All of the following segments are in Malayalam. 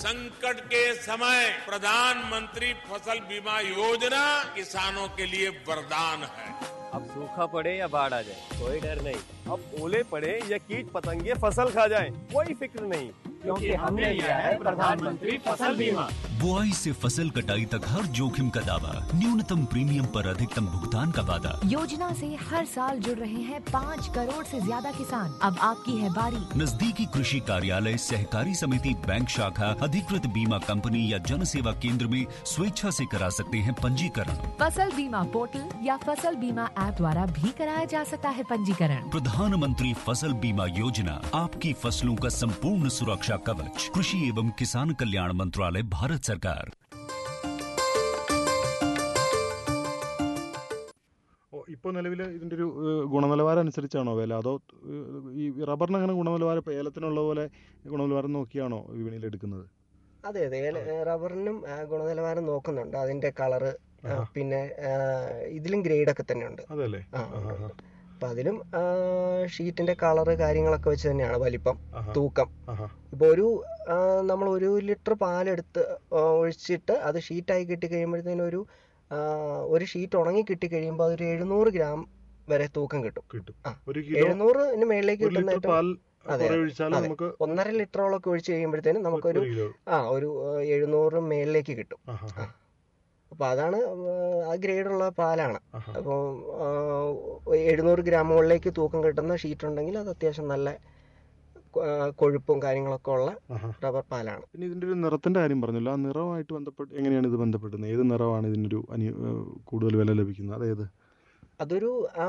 संकट के समय प्रधानमंत्री फसल बीमा योजना किसानों के लिए वरदान है अब सूखा पड़े या बाढ़ आ जाए कोई डर नहीं अब ओले पड़े या कीट पतंगे फसल खा जाए कोई फिक्र नहीं क्योंकि हमने लिया है प्रधानमंत्री फसल बीमा बुआई से फसल कटाई तक हर जोखिम का दावा न्यूनतम प्रीमियम पर अधिकतम भुगतान का वादा योजना से हर साल जुड़ रहे हैं पाँच करोड़ से ज्यादा किसान अब आपकी है बारी नजदीकी कृषि कार्यालय सहकारी समिति बैंक शाखा अधिकृत बीमा कंपनी या जन सेवा केंद्र में स्वेच्छा से करा सकते हैं पंजीकरण फसल बीमा पोर्टल या फसल बीमा ऐप द्वारा भी कराया जा सकता है पंजीकरण प्रधानमंत्री फसल बीमा योजना आपकी फसलों का संपूर्ण सुरक्षा कवच कृषि एवं किसान कल्याण मंत्रालय भारत सरकार ഇപ്പോൾ നിലവിൽ ഇതിൻ്റെ ഒരു ഏഹ്, ഗുണനിലവാരം അനുസരിച്ചാണോ വില അതോ ഏഹ്, ഈ റബ്ബറിന് അങ്ങനെ ഗുണനിലവാരം ഇപ്പോൾ ഏലത്തിനുള്ള പോലെ ഗുണനിലവാരം നോക്കിയാണോ വിപണിയിൽ എടുക്കുന്നത് അതെ അതെ ഏല- റബ്ബറിനും ആ, ഗുണനിലവാരം നോക്കുന്നുണ്ട് അതിന്റെ കളറ് ആ, പിന്നെ ആ, ഇതിലും ഗ്രേഡ് ഒക്കെ തന്നെ ഉണ്ട് അതല്ലേ ആ, ഉണ്ട്, ഉണ്ട്. അപ്പൊ അതിലും ആ, ഷീറ്റിന്റെ കളറ് കാര്യങ്ങളൊക്കെ വെച്ച് തന്നെയാണ് വലിപ്പം തൂക്കം ആഹാ ഇപ്പൊ ഒരു ആ, നമ്മൾ ഒരു ലിറ്റർ പാലെടുത്ത് ആ, ഒഴിച്ചിട്ട് അത് ഷീറ്റായി കിട്ടി കഴിയുമ്പോഴത്തേനും ഒരു ആ, ഒരു ഷീറ്റ് ഉണങ്ങി കിട്ടി കഴിയുമ്പോൾ അതൊരു എഴുന്നൂറ് ഗ്രാം വരെ തൂക്കം കിട്ടും കിട്ടും ആ. ഒരു കിലോ എഴുന്നൂറിന് മേളിലേക്ക് ഒരു ലിറ്റർ കിട്ടുന്ന പാൽ അതെ, കുറെ ഒഴിച്ചാൽ അതെ. നമുക്ക് ഒന്നര ലിറ്ററോളൊക്കെ ഒഴിച്ച് കഴിയുമ്പോഴത്തേനും നമുക്കൊരു ഒരു കിലോ ആ ഒരു ആ, എഴുന്നൂറ് മേളിലേക്ക് കിട്ടും ആഹാ ആ. അപ്പോൾ അതാണ് ആ ഗ്രേഡുള്ള പാലാണ് ആഹാ അപ്പോൾ എഴുന്നൂറ് ഗ്രാമുകളിലേക്ക് തൂക്കം കിട്ടുന്ന ഷീറ്റ് ഉണ്ടെങ്കിൽ അത് അത്യാവശ്യം നല്ല കൊ- ആ, കൊഴുപ്പും കാര്യങ്ങളൊക്കെ ഉള്ള ആഹാ റബ്ബർ പാലാണ് പിന്നെ ഇതിൻ്റെ ഒരു നിറത്തിൻ്റെ കാര്യം പറഞ്ഞല്ലോ ആ നിറമായിട്ട് ബന്ധപ്പെട്ട് എങ്ങനെയാണ് ഇത് ബന്ധപ്പെടുന്നത് ഏത് നിറമാണ് ഇതിനൊരു അനി ഏഹ്, കൂടുതൽ വില ലഭിക്കുന്നത് അതേത് അതൊരു ആ,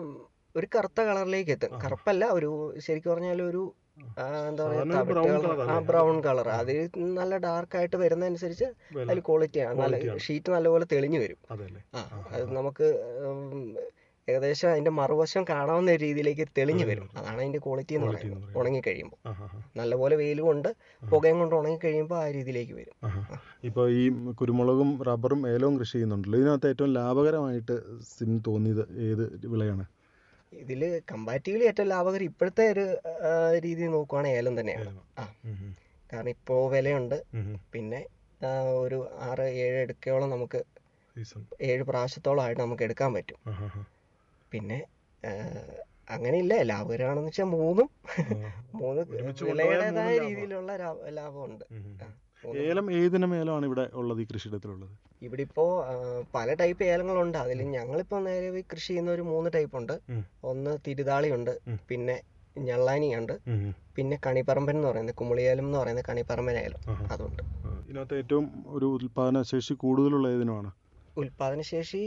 ഒരു കറുത്ത കളറിലേക്ക് എത്തും ആഹാ. കറുപ്പല്ല ഒരു ശരിക്കും പറഞ്ഞാൽ ഒരു ആ, എന്താ സാധാരണ പറയുക brown തവിട്ട് colour കളർ ആ അല്ലേ? ബ്രൗൺ കളർ അത് നല്ല ഡാർക്ക് ആയിട്ട് വരുന്നതനുസരിച്ച് വില അതിൽ ക്വാളിറ്റിയാണ് നല്ല Quality ആണ്. ഷീറ്റ് നല്ലപോലെ തെളിഞ്ഞു വരും അതല്ലേ ആ അത് നമുക്ക് ഉം, ഏകദേശം അതിന്റെ മറുവശം കാണാവുന്ന രീതിയിലേക്ക് തെളിഞ്ഞു വരും അതാണ് അതിന്റെ ക്വാളിറ്റി എന്ന് Quality എന്ന് പറയുന്നത് പറയുന്നത്. ഉണങ്ങി കഴിയുമ്പോൾ ആഹാ ആഹാ. നല്ലപോലെ വെയിൽ കൊണ്ട് പുകയും കൊണ്ട് ഉണങ്ങി കഴിയുമ്പോൾ ആ രീതിയിലേക്ക് വരും ആഹാ. ഇപ്പോൾ ഈ കുരുമുളകും റബ്ബറും ഏലവും കൃഷി ചെയ്യുന്നുണ്ടല്ലോ ഇതിനകത്ത് ഏറ്റവും ലാഭകരമായിട്ട് സിൻ തോന്നിയത് ഏത് വിളയാണ് ഇതിൽ കമ്പാരിറ്റീവ്ലി ഏറ്റവും ലാഭകരം ഇപ്പോഴത്തെ ഒരു ആ, രീതി നോക്കുവാണെങ്കിൽ ഏലം തന്നെയാണ് ഏലം. ആ ഉം ഉം. കാരണം ഇപ്പോൾ വിലയുണ്ട് ഉം ഉം. പിന്നെ ആ, ഒരു ആറ് ഏഴ് എടുക്കയോളം നമുക്ക് സീസൺ ഏഴ് പ്രാവശ്യത്തോളം ആയിട്ട് നമുക്ക് എടുക്കാൻ പറ്റും ആഹാ ആഹാ. പിന്നെ ആ, അങ്ങനെയില്ല ലാഭകരമാണെന്ന് വെച്ചാൽ മൂന്നും ആ. മൂന്ന് ഒരുമിച്ച് കൊണ്ടുപോയാൽ വിലയുടേതായ മൂന്നും ലാഭം. രീതിയിലുള്ള ലാഭ- ലാഭമുണ്ട് ഉം ഉം. ആ, മൂന്നും. ഏലം ഏതിനം ഏലമാണ് ഇവിടെ ഉള്ളത് ഈ കൃഷിയിടത്തിലുള്ളത് ഇവിടെ ഇപ്പോ ആ, പല ടൈപ്പ് ഏലങ്ങളുണ്ട് അതിൽ ഞങ്ങളിപ്പോ നേരെ കൃഷി ചെയ്യുന്ന ഒരു മൂന്ന് ടൈപ്പ് ഉണ്ട് ഉം. ഒന്ന് തിരുതാളിയുണ്ട് ഉം. പിന്നെ ഞള്ളാനിയുണ്ട് ഉം ഉം. പിന്നെ കണിപ്പറമ്പൻ എന്ന് പറയുന്നത് കുമുളിയേലം എന്ന് പറയുന്നത് കണിപ്പറമ്പൻ ഏലം ആഹാ. അതുണ്ട് ആ, ഇതിനകത്ത് ഏറ്റവും ഒരു ഉൽപാദന ശേഷി കൂടുതലുള്ള ഏതിനുമാണ് ഉൽപാദനശേഷി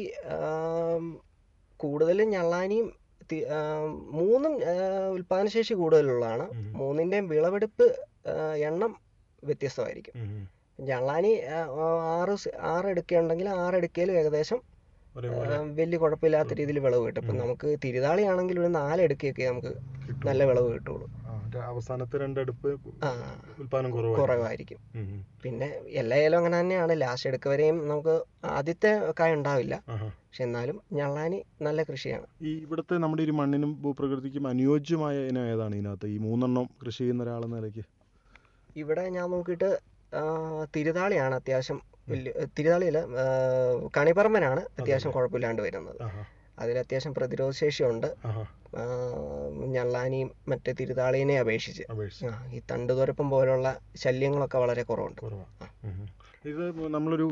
ആം, കൂടുതലും ഞള്ളാനിയും തി- ആം, മൂന്നും ആ, ഉൽപാദനശേഷി കൂടുതലുള്ളതാണ് ഉം. മൂന്നിന്റെയും വിളവെടുപ്പ് ആ, എണ്ണം വ്യത്യസ്തമായിരിക്കും ഉം ഉം. ഞള്ളാനി ആ, ആറ് സ്- ആറ് എടുക്കുകയുണ്ടെങ്കിൽ ആറ് എടുക്കയിലും ഏകദേശം ഒരേപോലെ ആ, വലിയ കുഴപ്പമില്ലാത്ത രീതിയിൽ വിളവ് കിട്ടും ഇപ്പം ഉം. നമുക്ക് തിരുതാളിയാണെങ്കിൽ ഒരു നാലെടുക്കൊക്കെ നമുക്ക് കിട്ടും. നല്ല വിളവ് കിട്ടുള്ളൂ ആ, ര- അവസാനത്തെ രണ്ടെടുപ്പ് ആ ഉൽപാദനം കുറവാണ് കുറവായിരിക്കും പിന്നെ എല്ലാ ഏലം അങ്ങനെ തന്നെയാണ് ലാസ്റ്റ് എടുക്ക വരെയും നമുക്ക് ആദ്യത്തെ കായ ഉണ്ടാവില്ല പക്ഷെ എന്നാലും ഞള്ളാനി നല്ല കൃഷിയാണ് ഈ ഇവിടുത്തെ നമ്മുടെ ഒരു മണ്ണിനും ഭൂപ്രകൃതിക്കും അനുയോജ്യമായ ഇനം ഏതാണ് ഇതിനകത്ത് ഈ മൂന്നെണ്ണം കൃഷി ചെയ്യുന്ന ഒരാളെന്ന നിലയ്ക്ക് ഇവിടെ ഞാൻ നോക്കിയിട്ട് ആ, തിരുതാളിയാണ് അത്യാവശ്യം വലിയ തിരുതാളിയല്ല ആ, കണിപ്പറമ്പനാണ് അത്യാവശ്യം കുഴപ്പമില്ലാണ്ട് വരുന്നത് ആഹാ, അതിൽ അത്യാവശ്യം പ്രതിരോധ ശേഷിയുണ്ട് ആഹാ, ആ, ഞള്ളാനിയും മറ്റേ തിരുതാളീനെ അപേക്ഷിച്ച് അപേക്ഷിച്ച് ആ, ഈ തണ്ടുതുരപ്പം പോലുള്ള ശല്യങ്ങളൊക്കെ വളരെ കുറവുണ്ട് കുറവാണ് ഇത് നമ്മളൊരു